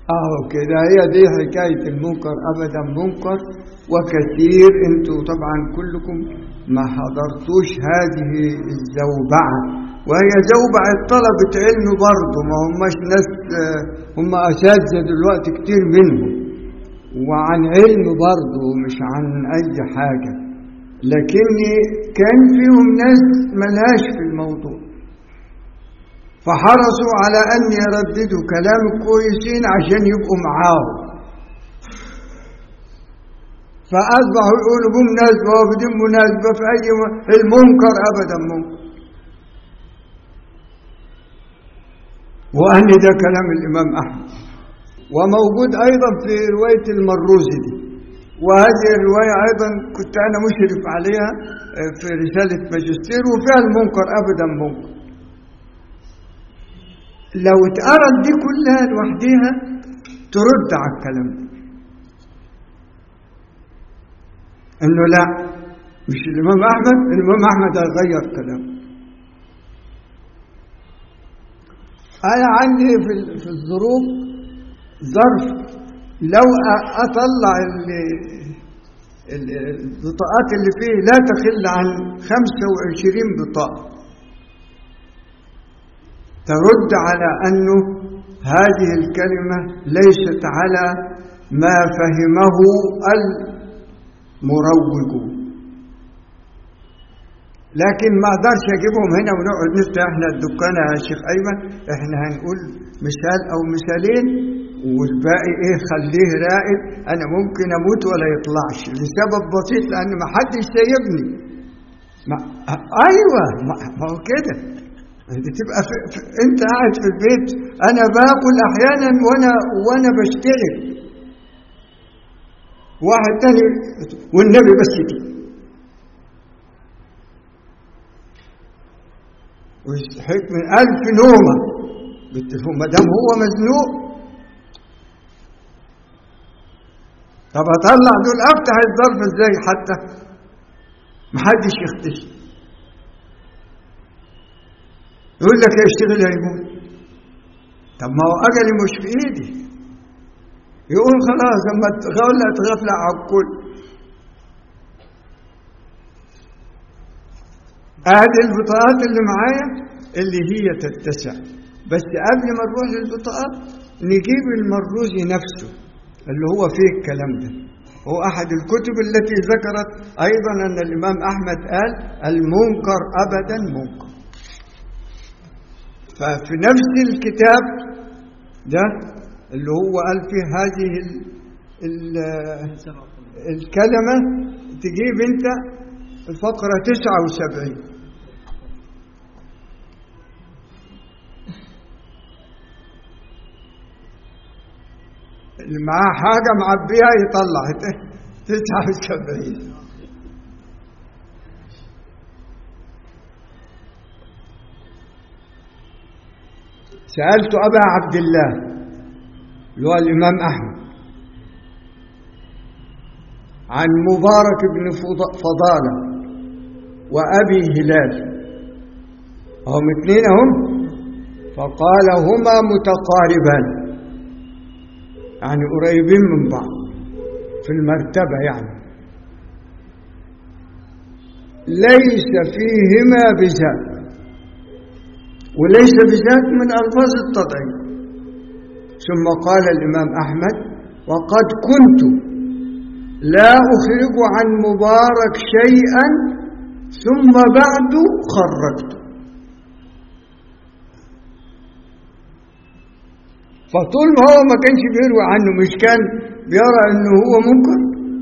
اهو كده هي دي حكاية المنكر ابدا منكر وكثير انتوا طبعا كلكم ما حضرتوش هذه الزوبعة وهي زوبعة طلبة علم برضه ما هماش ناس آه، هم اساتذة دلوقتي كتير منهم وعن علم برضه مش عن اي حاجة لكن كان فيهم ناس ملهاش في الموضوع فحرصوا على أن يرددوا كلام كويسين عشان يبقوا معاهم فأصبحوا يقولوا بمناسبة وبدون مناسبة في أي م... المنكر أبدا منكر وأن ده كلام الإمام أحمد وموجود أيضا في رواية المروزي دي وهذه الرواية أيضا كنت أنا مشرف عليها في رسالة ماجستير وفيها المنكر أبدا منكر لو اتقرت دي كلها لوحديها ترد على الكلام ده انه لا مش الامام احمد الامام احمد هيغير كلامه انا عندي في ال- في الظروف ظرف لو أ- اطلع ال- ال- البطاقات اللي فيه لا تقل عن 25 بطاقه ترد على أنه هذه الكلمة ليست على ما فهمه المروج لكن ما اقدرش اجيبهم هنا ونقعد نفتح احنا الدكان يا شيخ ايمن احنا هنقول مثال او مثالين والباقي ايه خليه راقد انا ممكن اموت ولا يطلعش لسبب بسيط لان ما حدش سايبني ما ايوه ما ما هو كده انت تبقى في في انت قاعد في البيت انا باكل احيانا وانا وانا بشتغل واحد تاني والنبي بس دي ويستحق من ألف نومة بالتليفون ما دام هو مزنوق طب اطلع دول افتح الظرف ازاي حتى محدش يختشي يقول لك يشتغل هيموت طب ما هو اجلي مش في ايدي يقول خلاص اما تغفل تغفل على الكل ادي البطاقات اللي معايا اللي هي تتسع بس قبل ما نروح للبطاقات نجيب المروزي نفسه اللي هو فيه الكلام ده هو احد الكتب التي ذكرت ايضا ان الامام احمد قال المنكر ابدا منكر ففي نفس الكتاب ده اللي هو قال فيه هذه ال ال الكلمة تجيب انت الفقرة تسعة وسبعين اللي معاه حاجة معبيها يطلع تسعة وسبعين سألت أبا عبد الله اللي هو الإمام أحمد عن مبارك بن فضالة وأبي هلال هم اثنين هم فقال هما متقاربان يعني قريبين من بعض في المرتبة يعني ليس فيهما بذات وليس بذات من ألفاظ التضعيف ثم قال الإمام أحمد وقد كنت لا أخرج عن مبارك شيئا ثم بعد خرجت فطول ما هو ما كانش بيروي عنه مش كان بيرى انه هو منكر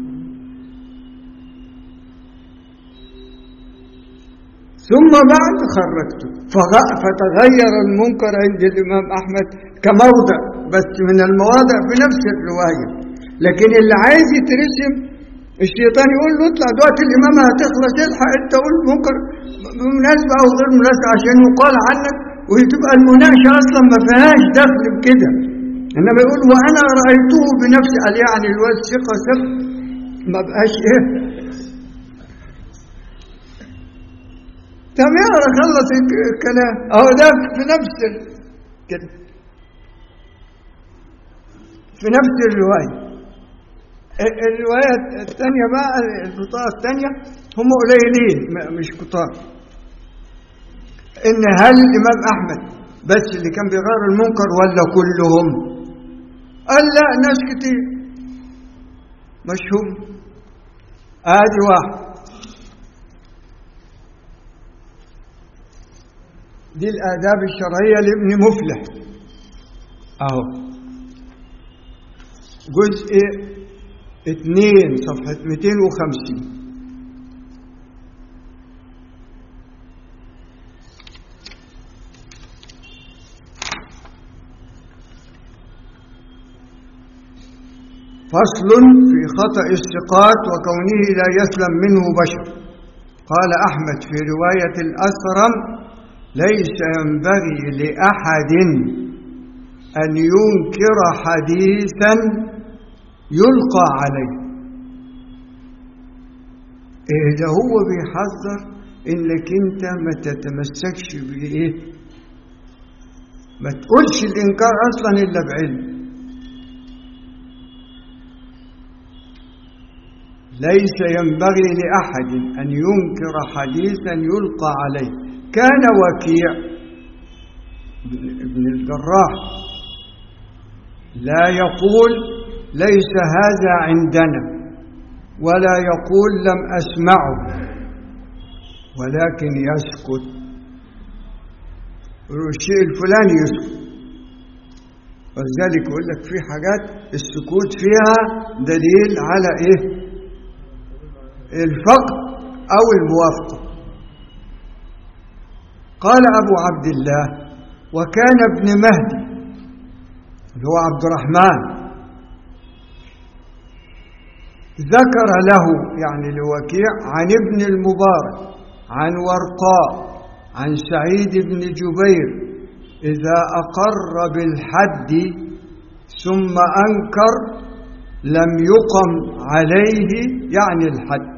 ثم بعد خرجته فتغير المنكر عند الإمام أحمد كموضع بس من المواضع في نفس الرواية لكن اللي عايز يترسم الشيطان يقول له اطلع دلوقتي الإمامة هتخلص الحق انت قول منكر بمناسبة أو غير مناسبة عشان يقال عنك وتبقى المناقشة أصلا ما فيهاش دخل بكده إنما يقول وأنا رأيته بنفسي قال يعني الواد ثقة ثقة ما بقاش إيه طب يقرا خلص الكلام اهو ده في نفس كده في نفس الرواية الرواية الثانية بقى البطاقة الثانية هم قليلين مش كتار إن هل الإمام أحمد بس اللي كان بيغير المنكر ولا كلهم قال لا ناس كتير مشهور ادي واحد دي الآداب الشرعية لابن مفلح أهو جزء اتنين صفحة 250 فصل في خطأ الثقات وكونه لا يسلم منه بشر قال أحمد في رواية الأسرم ليس ينبغي لأحد أن ينكر حديثا يلقى عليه إيه ده هو بيحذر إنك أنت ما تتمسكش بإيه ما تقولش الإنكار أصلا إلا بعلم ليس ينبغي لأحد أن ينكر حديثا يلقى عليه كان وكيع ابن الجراح لا يقول ليس هذا عندنا ولا يقول لم أسمعه ولكن يسكت الشيء الفلاني يسكت ولذلك يقول لك في حاجات السكوت فيها دليل على ايه الفقد أو الموافقة قال أبو عبد الله وكان ابن مهدي اللي هو عبد الرحمن ذكر له يعني لوكيع عن ابن المبارك عن ورقاء عن سعيد بن جبير إذا أقر بالحد ثم أنكر لم يقم عليه يعني الحد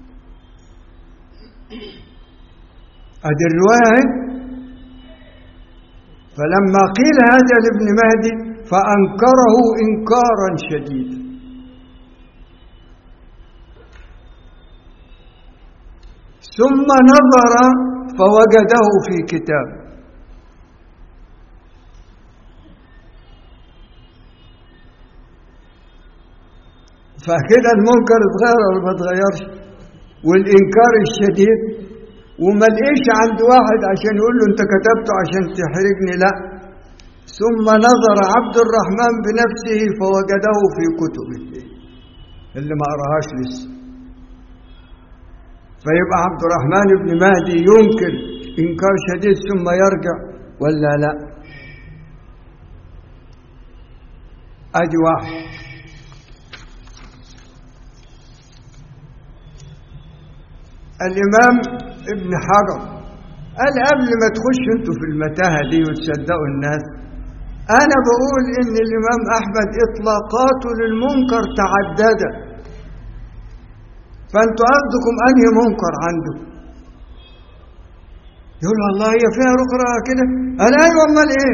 هذه الرواية فلما قيل هذا لابن مهدي فأنكره إنكارا شديدا ثم نظر فوجده في كتاب فكده المنكر اتغير ولا ما اتغيرش والإنكار الشديد وما لقيش عند واحد عشان يقول له انت كتبته عشان تحرجني لا ثم نظر عبد الرحمن بنفسه فوجده في كتبه اللي ما قراهاش لسه فيبقى عبد الرحمن بن مهدي ينكر انكار شديد ثم يرجع ولا لا ادي واحد الامام ابن حجر قال قبل ما تخشوا انتوا في المتاهه دي وتصدقوا الناس انا بقول ان الامام احمد اطلاقاته للمنكر تعددت فانتوا قصدكم انهي منكر عنده يقول والله هي فيها رقرة كده قال ايوه امال ايه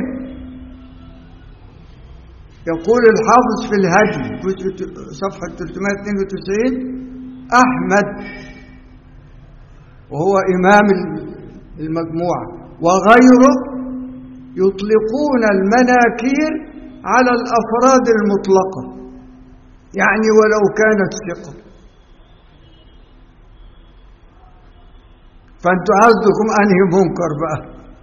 يقول الحافظ في الهدي صفحه 392 احمد وهو إمام المجموعة وغيره يطلقون المناكير على الأفراد المطلقة يعني ولو كانت ثقة فأنتوا قصدكم أنهي منكر بقى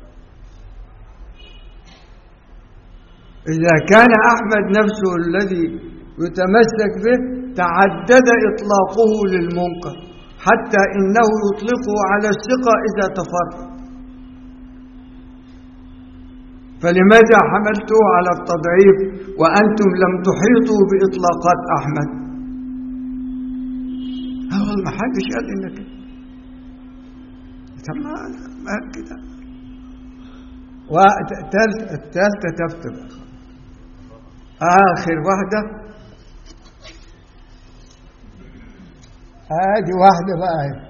إذا كان أحمد نفسه الذي يتمسك به تعدد إطلاقه للمنكر حتى إنه يطلقه على الثقة إذا تفرد فلماذا حملته على التضعيف وأنتم لم تحيطوا بإطلاقات أحمد هو ما حدش قال إنك تمام ما كده والثالثة تفتر آخر واحدة هذه واحدة بقى هي.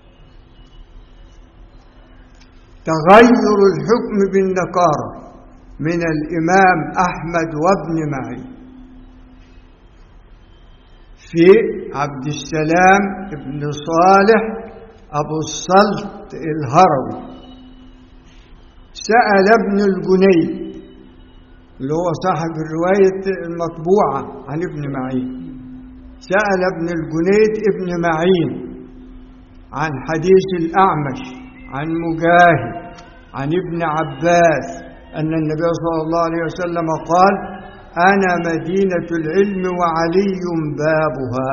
تغير الحكم بالنكارة من الإمام أحمد وابن معين في عبد السلام بن صالح أبو الصلت الهروي سأل ابن الجنيد اللي هو صاحب الرواية المطبوعة عن ابن معين سأل ابن الجنيد ابن معين عن حديث الأعمش عن مجاهد عن ابن عباس أن النبي صلى الله عليه وسلم قال أنا مدينة العلم وعلي بابها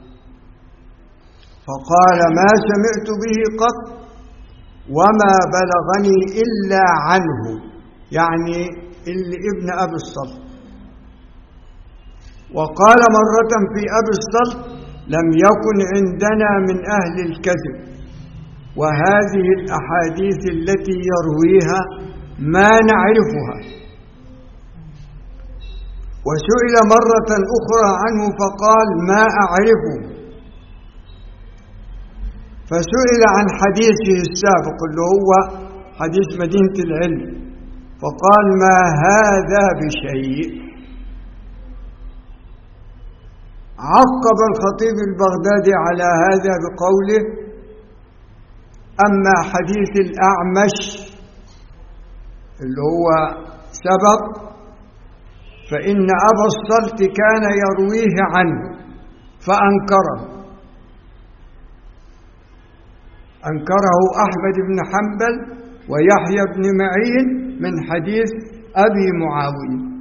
فقال ما سمعت به قط وما بلغني إلا عنه يعني ابن أبي الصلت وقال مرة في أبي الصلت لم يكن عندنا من أهل الكذب وهذه الأحاديث التي يرويها ما نعرفها وسئل مرة أخرى عنه فقال ما أعرفه فسئل عن حديثه السابق اللي هو حديث مدينة العلم فقال ما هذا بشيء عقب الخطيب البغدادي على هذا بقوله أما حديث الأعمش اللي هو سبق فإن أبا الصلت كان يرويه عنه فأنكره أنكره أحمد بن حنبل ويحيى بن معين من حديث أبي معاوية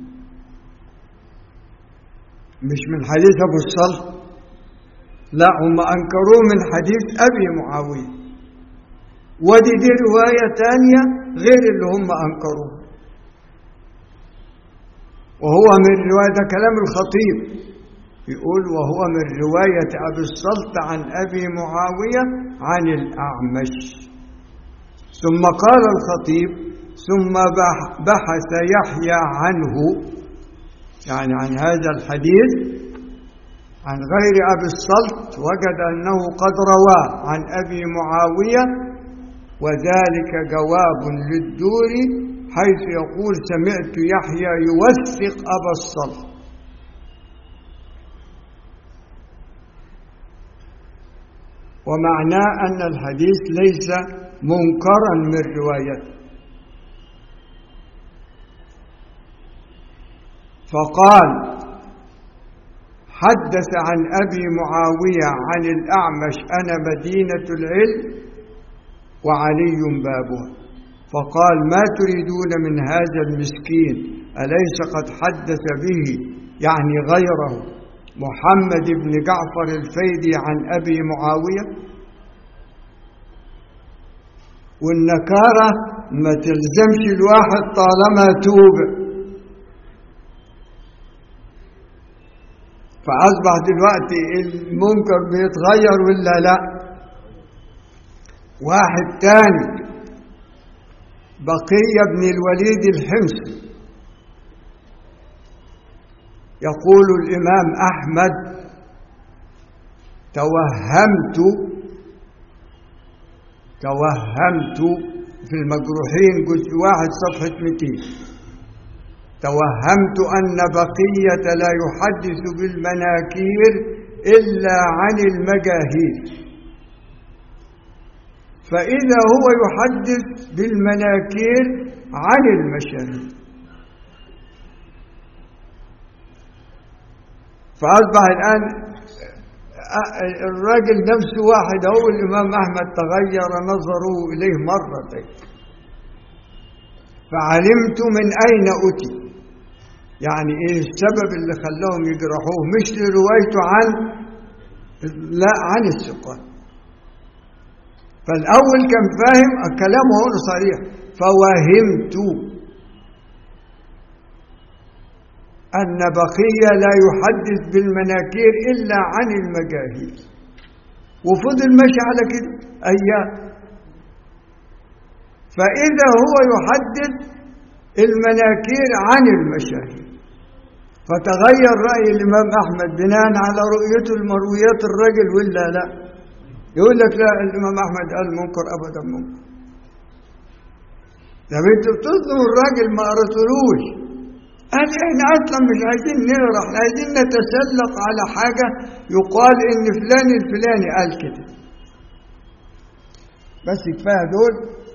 مش من حديث أبو الصلت لا هم أنكروه من حديث أبي معاوية ودي دي رواية تانية غير اللي هم أنكروه وهو من رواية ده كلام الخطيب يقول وهو من رواية أبي الصلت عن أبي معاوية عن الأعمش ثم قال الخطيب ثم بحث يحيى عنه يعني عن هذا الحديث عن غير أبي الصلت وجد أنه قد رواه عن أبي معاوية وذلك جواب للدور حيث يقول سمعت يحيى يوثق أبا الصلت ومعناه أن الحديث ليس منكرا من روايته فقال حدث عن أبي معاوية عن الأعمش أنا مدينة العلم وعلي بابها فقال ما تريدون من هذا المسكين أليس قد حدث به يعني غيره محمد بن جعفر الفيدي عن أبي معاوية والنكارة ما تلزمش الواحد طالما توبه فأصبح دلوقتي المنكر بيتغير ولا لا واحد تاني بقية بن الوليد الحمصي يقول الإمام أحمد توهمت توهمت في المجروحين جزء واحد صفحة 200 توهمت أن بقية لا يحدث بالمناكير إلا عن المجاهيل فإذا هو يحدث بالمناكير عن المشاهير فأصبح الآن الراجل نفسه واحد هو الإمام أحمد تغير نظره إليه مرتين فعلمت من أين أتي يعني ايه السبب اللي خلاهم يجرحوه مش لروايته عن لا عن الثقات فالاول كان فاهم كلامه هو صريح فوهمت ان بقيه لا يحدث بالمناكير الا عن المجاهيل وفضل ماشي على كده ايام فاذا هو يحدث المناكير عن المشاهير فتغير رأي الإمام أحمد بناء على رؤيته المرويات الرجل ولا لا يقول لك لا الإمام أحمد قال منكر أبدا منكر طب انتوا بتظلموا الراجل ما قريتولوش قال احنا اصلا مش عايزين نقرا احنا عايزين نتسلق على حاجه يقال ان فلان الفلاني قال كده بس كفايه دول